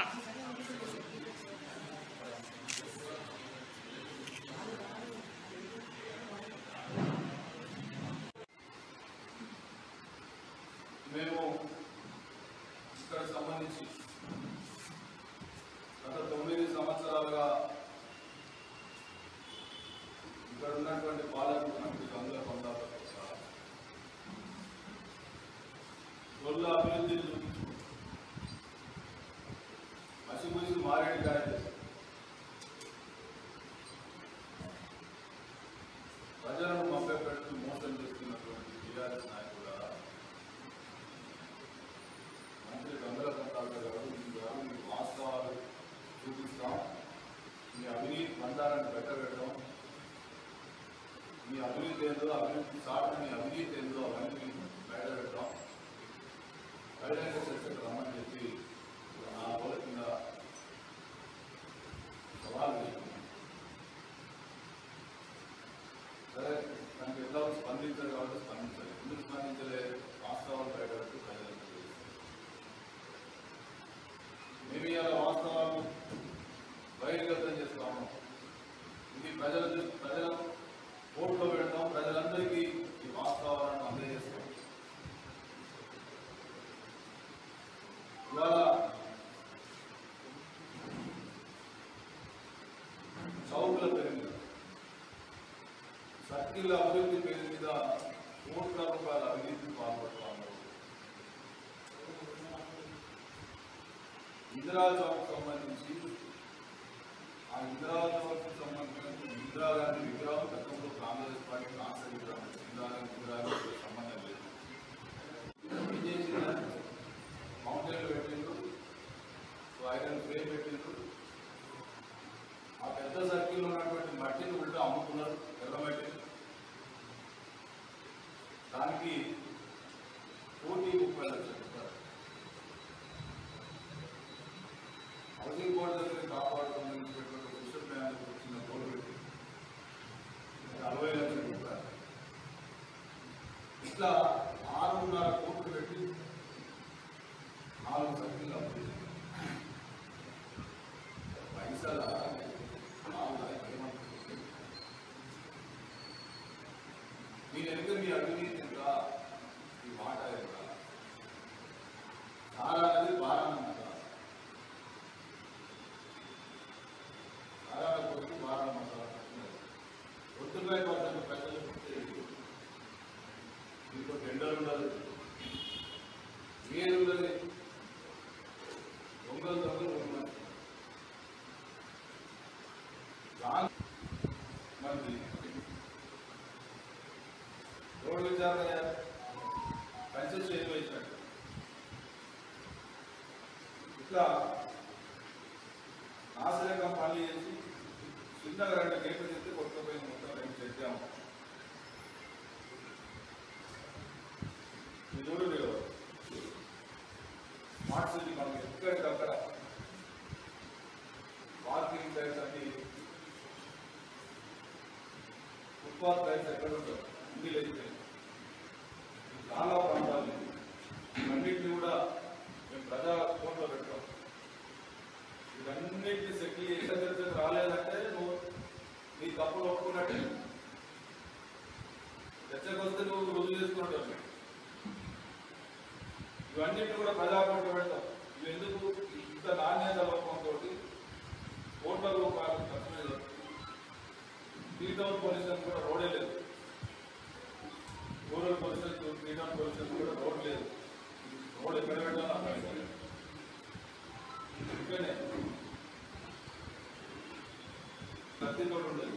మేము ఇక్కడ సంబంధించి గత తొమ్మిది సంవత్సరాలుగా ఇక్కడ ఉన్నటువంటి పాలకులు మనకి దొంగల పొందాలి గొల్ల అభివృద్ధిని చూపించు మసిమూసి మారేడు కాయ ప్రజలను మభ్యపెడుతూ మోసం చేస్తున్నటువంటి టీఆర్ఎస్ నాయకుల మంత్రి గంగల కంటారు గారు మీ గారు మీ వాస్తవాలు చూపిస్తాం మీ అవినీతి బండారాన్ని పెట్టబెట్టడం మీ అవినీతి ఏందో అవినీతి చాటు మీ అవినీతి ఏందో అవన్నీ బయటపెడతాం బహిరంగ చర్చకు రమ్మని చెప్పి నా రోజుల కింద సవాల్ చేస్తున్నాం సరే దానికి ఎట్లా స్పందించారు కాబట్టి స్పందించాలి ఎందుకు స్పందించలేదు వాస్తవాలు బయటపెట్టి ప్రజలకు తెలియజేయాలి. మేము ఇవాళ వాస్తవాలు బహిర్గతం చేస్తాము ఇది ప్రజల దృష్టి ప్రజల ఓట్లో పెడతాం ప్రజలందరికీ ఈ వాస్తవాలను అందజేస్తాం ఇవాళ చౌకుల పేరు మీద సర్కిల్ అభివృద్ధి పేరు మీద కోట్ల రూపాయల అవినీతికి పాల్పడుతున్నారు ఇందిరా చౌక్ సంబంధించి ఆ ఇందిరా చౌక్ సంబంధించిన ఇందిరా గాంధీ విగ్రహం గతంలో కాంగ్రెస్ పార్టీ కాన్సర్ విగ్రహం ఇందిరా గాంధీ విగ్రహానికి సంబంధం లేదు ఏం చేసిందంటే మౌంటైన్లు పెట్టిండ్రు ఐరన్ ఫ్రేమ్ పెట్టిండ్రు ఆ పెద్ద సర్కిల్లో ఉన్నటువంటి మట్టిని కూడా అమ్ముకున్నారు ఎర్ర మట్టి దానికి కోటి ముప్పై లక్షలు రూపాయలు హౌసింగ్ బోర్డు దగ్గర కాపాడుకోవడానికి కృష్ణ బ్యాంకు వచ్చిన బోర్డు పెట్టి అరవై లక్షల రూపాయలు ఇట్లా ఆరున్నర కోట్లు పెట్టి నాలుగు సర్కిల్ అభివృద్ధి పైసల నాలుగు ఏమంటుంది మీ వెనుక మీ అవినీతి ఎంత ఈ మాట ఎంత చాలా అనేది భారం ఎంత చాలా కొద్ది భారం మసాలా ఒత్తుపై పర్సెంట్ ప్రజలు మీకు టెండర్ ఉండదు ఏది ఉండదు దొంగలు దొంగలు ఉన్నారు దాని మరి రోడ్డు విచారణ కన్సెషన్ ఏం వేసినట్టు ఇట్లా నాశరకం పని చేసి చిన్నగా రెండు గేట్లు చెప్తే కొట్టుకుపోయి మొత్తం రెండు చేద్దాం ఈ చూడు మీరు స్మార్ట్ సిటీ మనకి ఎక్కడికక్కడ పార్కింగ్ టైర్స్ అన్ని ఫుట్పాత్ టైర్స్ ఎక్కడ ఉంటాయి అన్ని లేచిపోయి చాలా ప్రాంతాలు ఇవన్నిటిని కూడా మేము ప్రజా కోర్టులో పెడతాం ఇవన్నిటిని సెటిల్ చేసి రాలేదంటే నువ్వు నీ తప్పులు ఒప్పుకున్నట్టే చర్చకు వస్తే నువ్వు రుజువు చేసుకున్నట్టు ఇవన్నిటిని కూడా ప్రజా కోర్టులో పెడతాం ఇవి ఎందుకు ఇంత నాణ్యత లోపంతో కోట్ల రూపాయలు ఖర్చు మీద త్రీ టౌన్ పోలీస్ స్టేషన్ కూడా రోడే లేదు rural police station three town police station కూడా రోడ్ లేదు రోడ్ ఎక్కడ పెట్టాలో అక్కడ పెట్టాలి. ఇక్కడనే కత్తి కూడా ఉండదు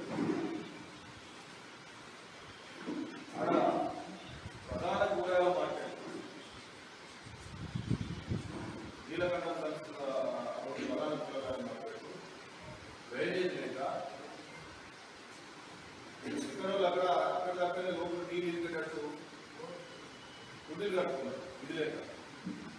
ఆడ ప్రధాన కూరగాయల మార్కెట్ నీలకంఠ సంస్థ ప్రధాన కూరగాయల మార్కెట్ డ్రైనేజ్ లేక ఇక్కడ వాళ్ళు అక్కడ అక్కడికక్కడే లోపల నీళ్ళు ఇంకేటట్టు గుడ్డలు కట్టుకున్నారు ఇది లేక